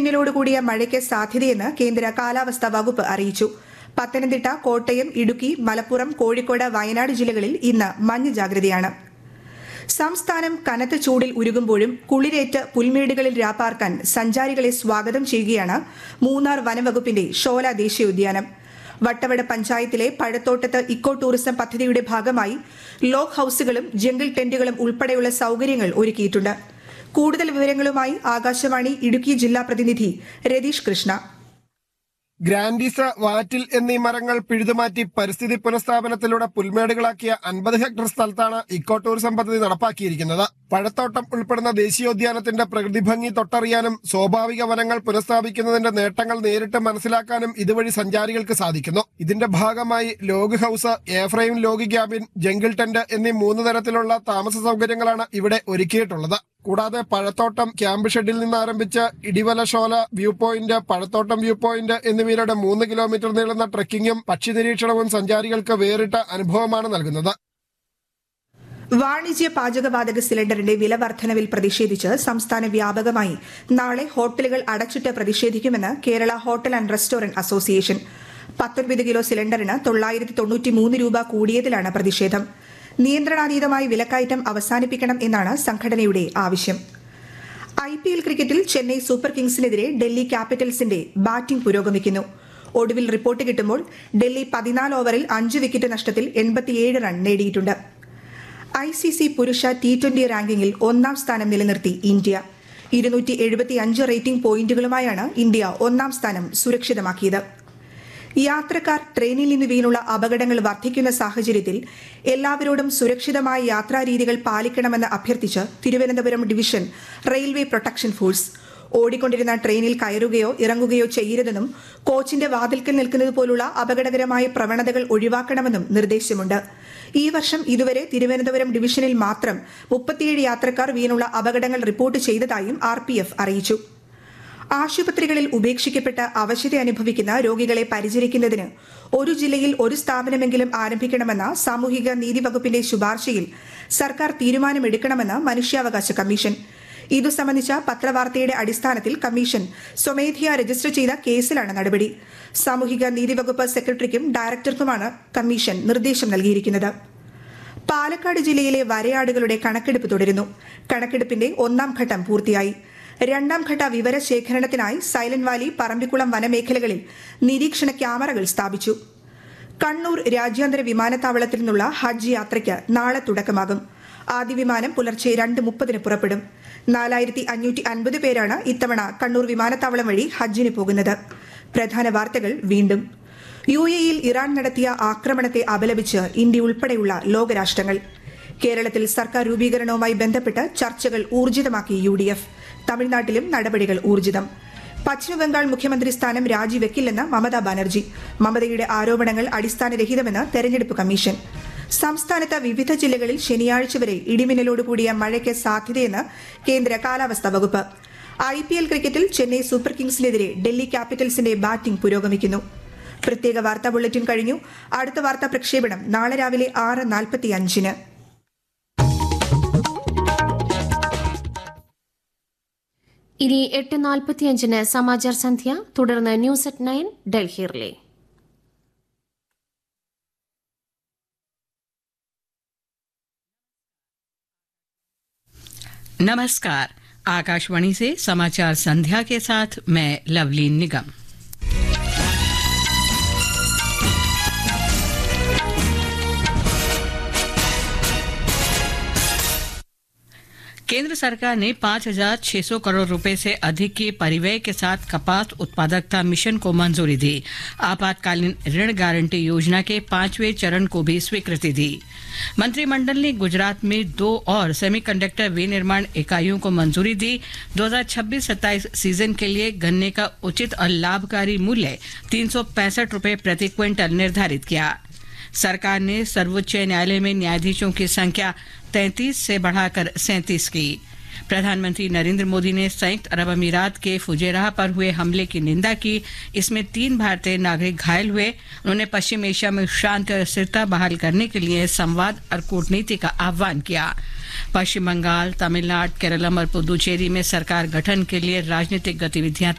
ഇടിമിന്നലോട് കൂടിയ മഴയ്ക്ക് സാധ്യതയെന്ന് കേന്ദ്ര കാലാവസ്ഥാ വകുപ്പ് അറിയിച്ചു പത്തനംതിട്ട കോട്ടയം ഇടുക്കി മലപ്പുറം കോഴിക്കോട് വയനാട് ജില്ലകളിൽ ഇന്ന് മഞ്ഞ ജാഗ്രതയാണ് സംസ്ഥാനം കനത്ത ചൂടിൽ ഉരുകുമ്പോഴും കുളിരേറ്റ് പുൽമേടുകളിൽ രാപ്പാർക്കാൻ സഞ്ചാരികളെ സ്വാഗതം ചെയ്യുകയാണ് മൂന്നാർ വനംവകുപ്പിന്റെ ഷോല ദേശീയോദ്യാനം വട്ടവട പഞ്ചായത്തിലെ പഴത്തോട്ടത്ത് ഇക്കോ ടൂറിസം പദ്ധതിയുടെ ഭാഗമായി ലോക്ക് ഹൌസുകളും ജംഗിൾ ടെന്റുകളും ഉൾപ്പെടെയുള്ള സൌകര്യങ്ങൾ ഒരുക്കിയിട്ടുണ്ട് കൂടുതൽ വിവരങ്ങളുമായി ആകാശവാണി ഇടുക്കി ജില്ലാ പ്രതിനിധി രതീഷ് കൃഷ്ണ ഗ്രാൻഡീസ വാറ്റിൽ എന്നീ മരങ്ങൾ പിഴുതുമാറ്റി പരിസ്ഥിതി പുനഃസ്ഥാപനത്തിലൂടെ പുൽമേടുകളാക്കിയ അൻപത് ഹെക്ടർ സ്ഥലത്താണ് ഇക്കോ ടൂറിസം പദ്ധതി നടപ്പാക്കിയിരിക്കുന്നത് പഴത്തോട്ടം ഉൾപ്പെടുന്ന ദേശീയോദ്യാനത്തിന്റെ പ്രകൃതി ഭംഗി തൊട്ടറിയാനും സ്വാഭാവിക വനങ്ങൾ പുനഃസ്ഥാപിക്കുന്നതിന്റെ നേട്ടങ്ങൾ നേരിട്ട് മനസ്സിലാക്കാനും ഇതുവഴി സഞ്ചാരികൾക്ക് സാധിക്കുന്നു ഇതിന്റെ ഭാഗമായി log house A-frame log cabin jungle tent എന്നീ മൂന്ന് തരത്തിലുള്ള താമസ സൗകര്യങ്ങളാണ് ഇവിടെ ഒരുക്കിയിട്ടുള്ളത് കൂടാതെ പഴത്തോട്ടം ക്യാമ്പ് ഷെഡിൽ നിന്ന് ആരംഭിച്ച് Idivalashola view point Pazhathottam view point എന്നിവയുടെ മൂന്ന് കിലോമീറ്റർ നീളുന്ന ട്രക്കിങ്ങും പക്ഷി നിരീക്ഷണവും സഞ്ചാരികൾക്ക് വേറിട്ട അനുഭവമാണ് നൽകുന്നത് വാണിജ്യ പാചകവാതക സിലിണ്ടറിന്റെ വില വർധനവിൽ പ്രതിഷേധിച്ച് സംസ്ഥാന വ്യാപകമായി നാളെ ഹോട്ടലുകൾ അടച്ചിട്ട് പ്രതിഷേധിക്കുമെന്ന് Kerala hotel and restaurant association പത്തൊൻപത് കിലോ സിലിണ്ടറിന് തൊള്ളായിരത്തി തൊണ്ണൂറ്റി മൂന്ന് രൂപ കൂടിയതിലാണ് പ്രതിഷേധം നിയന്ത്രണാതീതമായി വിലക്കയറ്റം അവസാനിപ്പിക്കണം എന്നാണ് സംഘടനയുടെ ആവശ്യം ഐ പി എൽ ക്രിക്കറ്റിൽ ചെന്നൈ സൂപ്പർ കിങ്സിനെതിരെ ഡൽഹി ക്യാപിറ്റൽസിന്റെ ബാറ്റിംഗ് പുരോഗമിക്കുന്നു ഒടുവിൽ റിപ്പോർട്ട് കിട്ടുമ്പോൾ ഡൽഹി പതിനാല് ഓവറിൽ അഞ്ച് വിക്കറ്റ് നഷ്ടത്തിൽ എൺപത്തിയേഴ് റൺ നേടിയിട്ടുണ്ട് ഐ സി സി പുരുഷ ടി ട്വന്റി റാങ്കിങ്ങിൽ ഒന്നാം സ്ഥാനം നിലനിർത്തി ഇന്ത്യ ഇരുന്നൂറ്റി എഴുപത്തി അഞ്ച് റേറ്റിംഗ് പോയിന്റുകളുമായാണ് ഇന്ത്യ ഒന്നാം സ്ഥാനം സുരക്ഷിതമാക്കിയത് യാത്രക്കാർ ട്രെയിനിൽ നിന്ന് വീണുള്ള അപകടങ്ങൾ വർദ്ധിക്കുന്ന സാഹചര്യത്തിൽ എല്ലാവരോടും സുരക്ഷിതമായ യാത്രാരീതികൾ പാലിക്കണമെന്ന് അഭ്യർത്ഥിച്ച് Thiruvananthapuram division railway protection force ഓടിക്കൊണ്ടിരുന്ന ട്രെയിനിൽ കയറുകയോ ഇറങ്ങുകയോ ചെയ്യരുതെന്നും കോച്ചിന്റെ വാതിൽക്കൽ നിൽക്കുന്നത് പോലുള്ള അപകടകരമായ പ്രവണതകൾ ഒഴിവാക്കണമെന്നും നിർദ്ദേശമുണ്ട് ഈ വർഷം ഇതുവരെ തിരുവനന്തപുരം ഡിവിഷനിൽ മാത്രം മുപ്പത്തിയേഴ് യാത്രക്കാർ വീണുള്ള അപകടങ്ങൾ റിപ്പോർട്ട് ചെയ്തതായും ആർ അറിയിച്ചു ആശുപത്രികളിൽ ഉപേക്ഷിക്കപ്പെട്ട അവശത അനുഭവിക്കുന്ന രോഗികളെ പരിചരിക്കുന്നതിന് ഒരു ജില്ലയിൽ ഒരു സ്ഥാപനമെങ്കിലും ആരംഭിക്കണമെന്ന സാമൂഹിക നീതി വകുപ്പിന്റെ ശുപാർശയിൽ സർക്കാർ തീരുമാനമെടുക്കണമെന്ന് മനുഷ്യാവകാശ കമ്മീഷൻ ഇതു സംബന്ധിച്ച പത്രവാർത്തയുടെ അടിസ്ഥാനത്തിൽ കമ്മീഷൻ സ്വമേധയാ രജിസ്റ്റർ ചെയ്ത കേസിലാണ് നടപടി സാമൂഹിക നീതി വകുപ്പ് സെക്രട്ടറിക്കും ഡയറക്ടർക്കുമാണ് കമ്മീഷൻ നിർദ്ദേശം നൽകിയിരിക്കുന്നത് പാലക്കാട് ജില്ലയിലെ വരയാടുകളുടെ കണക്കെടുപ്പ് തുടരുന്നു കണക്കെടുപ്പിന്റെ ഒന്നാം ഘട്ടം പൂർത്തിയായി രണ്ടാം ഘട്ട വിവരശേഖരണത്തിനായി സൈലന്റ് വാലി പറമ്പിക്കുളം വനമേഖലകളിൽ നിരീക്ഷണ ക്യാമറകൾ സ്ഥാപിച്ചു കണ്ണൂർ രാജ്യാന്തര വിമാനത്താവളത്തിൽ നിന്നുള്ള ഹജ്ജ് യാത്രയ്ക്ക് നാളെ തുടക്കമാകും ആദ്യ വിമാനം പുലർച്ചെ രണ്ട് മുപ്പതിന് പുറപ്പെടും നാലായിരത്തി അഞ്ഞൂറ്റി അൻപത് പേരാണ് ഇത്തവണ കണ്ണൂർ വിമാനത്താവളം വഴി ഹജ്ജിന് പോകുന്നത് പ്രധാന വാർത്തകൾ വീണ്ടും യു എയിൽ ഇറാൻ നടത്തിയ ആക്രമണത്തെ അപലപിച്ച് ഇന്ത്യ ഉൾപ്പെടെയുള്ള ലോകരാഷ്ട്രങ്ങൾ കേരളത്തിൽ സർക്കാർ രൂപീകരണവുമായി ബന്ധപ്പെട്ട് ചർച്ചകൾ ഊർജിതമാക്കി യു ഡി എഫ് തമിഴ്നാട്ടിലും നടപടികൾ ഊർജിതം പശ്ചിമബംഗാൾ മുഖ്യമന്ത്രി സ്ഥാനം രാജിവെക്കില്ലെന്ന് മമതാ ബാനർജി മമതയുടെ ആരോപണങ്ങൾ അടിസ്ഥാനരഹിതമെന്ന് തെരഞ്ഞെടുപ്പ് കമ്മീഷൻ സംസ്ഥാനത്ത് വിവിധ ജില്ലകളിൽ ശനിയാഴ്ച വരെ ഇടിമിന്നലോട് കൂടിയ മഴയ്ക്ക് സാധ്യതയെന്ന് കേന്ദ്ര കാലാവസ്ഥാ വകുപ്പ് ഐ പി എൽ ക്രിക്കറ്റിൽ ചെന്നൈ സൂപ്പർ കിങ്സിനെതിരെ ഡൽഹി ക്യാപിറ്റൽസിന്റെ ബാറ്റിംഗ് പുരോഗമിക്കുന്നു പ്രത്യേക വാർത്താ ബുള്ളറ്റിൻ കഴിഞ്ഞു അടുത്ത വാർത്താ പ്രക്ഷേപണം നാളെ രാവിലെ ആറ് നാൽപ്പത്തി അഞ്ചിന് ഇനി എട്ട് നാൽപ്പത്തിയഞ്ചിന് സമാചാർ സന്ധ്യ തുടർന്ന് news at nine Delhi relay नमस्कार आकाशवाणी से समाचार संध्या के साथ मैं लवलीन निगम केंद्र सरकार ने 5,600 करोड़ रुपए से अधिक की परिव्यय के साथ कपास उत्पादकता मिशन को मंजूरी दी आपातकालीन ऋण गारंटी योजना के पांचवें चरण को भी स्वीकृति दी मंत्रिमंडल ने गुजरात में दो और सेमीकंडक्टर विनिर्माण इकाइयों को मंजूरी दी 2026-27 सीजन के लिए गन्ने का उचित और लाभकारी मूल्य तीन रुपए प्रति क्विंटल निर्धारित किया सरकार ने सर्वोच्च न्यायालय में न्यायाधीशों की संख्या 33 से बढ़ाकर 37 की प्रधानमंत्री नरेंद्र मोदी ने संयुक्त अरब अमीरात के फुजेराह पर हुए हमले की निंदा की इसमें तीन भारतीय नागरिक घायल हुए उन्होंने पश्चिम एशिया में शांति और स्थिरता बहाल करने के लिए संवाद और कूटनीति का आह्वान किया पश्चिम बंगाल तमिलनाडु केरलम और पुदुचेरी में सरकार गठन के लिए राजनीतिक गतिविधियां